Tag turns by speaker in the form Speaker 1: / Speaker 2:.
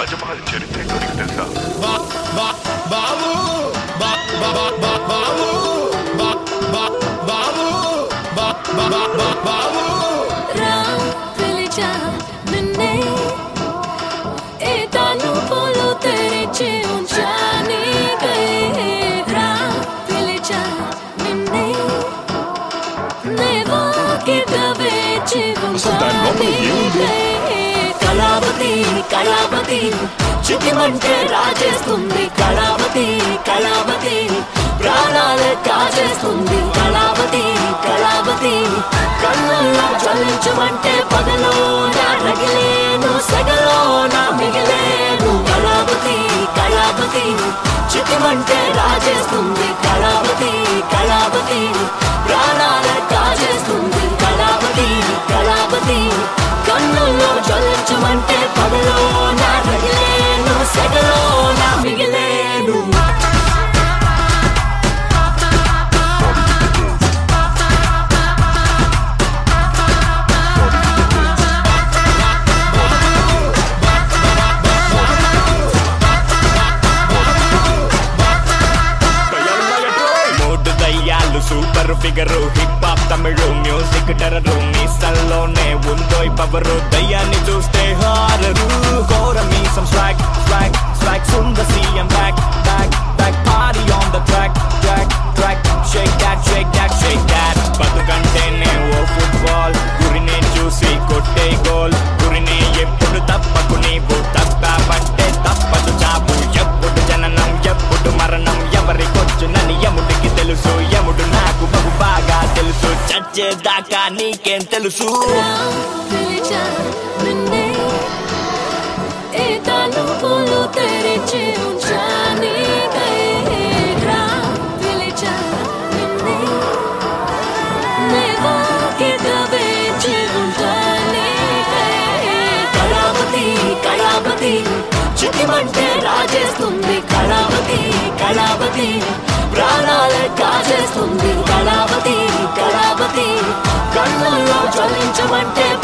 Speaker 1: తాజ్మహల్ చరిత్ర ఏంటో నీకు తెలుసా
Speaker 2: బా- బా- బాబు బా- బా- బా- బా- బాబు బా- బా- బాబు బా- బా- బా- బా- బాబు
Speaker 3: రా పిలిచా నిన్నే ఏ తలుపులు తెరిచి ఉంచానికై రా పిలిచా నిన్నే నేవాకిట వేచి
Speaker 2: దాని లోపల ఏముంది?
Speaker 3: ఉంచానికై కళావతి కళావతి చిటిమంటే రాజేస్తుంది కళావతి కళావతి ప్రాణాలే కాజేస్తుంది కళావతి కళావతి కన్నుల్లో చలించమంటే పగలోన రగిలేను సెగలోన మిగిలేను కళావతి కళావతి చిటిమంటే రాజేస్తుంది కళావతి కళావతి ప్రాణాలే కాజేస్తుంది కళావతి కళావతి కన్నుల్లో జ్వలించమంటే పగలోన రగిలేను సెగలోన మిగిలేను
Speaker 4: మూడు దయ్యాలు super figure hip hop Tamil music terror మీసల్లోనే ఉందో పవరు దయ్యాన్ని చూస్తే హారరు ఘోర మీసం స్వాగ్ స్వాగ్ స్వాగ్ సుంద సీఎం బ్యాక్ బ్యాక్ బ్యాక్ పారీ on the track track track shake that shake that shake that బతుకంటేనే ఓ ఫుట్బాల్ గురినే చూసి కొట్టే గోల్ గురినే ఎప్పుడు తప్పకు నీవు తప్పావంటే తప్పదు చాపు ఎప్పుడు జననం ఎప్పుడు మరణం ఎవరికొచ్చునని యముడికి తెలుసు యముడు నాకు బహు బాగా తెలుసు చచ్చేదాకా నీకేం తెలుసు
Speaker 3: పిలిచా నిన్నే ఏ తలుపులు తెరిచి ఉంచానికై రా పిలిచా నిన్నే నేవాకిట వేచి ఉంటానికై కళావతి కళావతి చిటిమంటే రాజేస్తుంది కళావతి కళావతి ప్రాణాలే కాజేస్తుంది కళావతి కళావతి కన్నుల్లో జ్వలించమంటే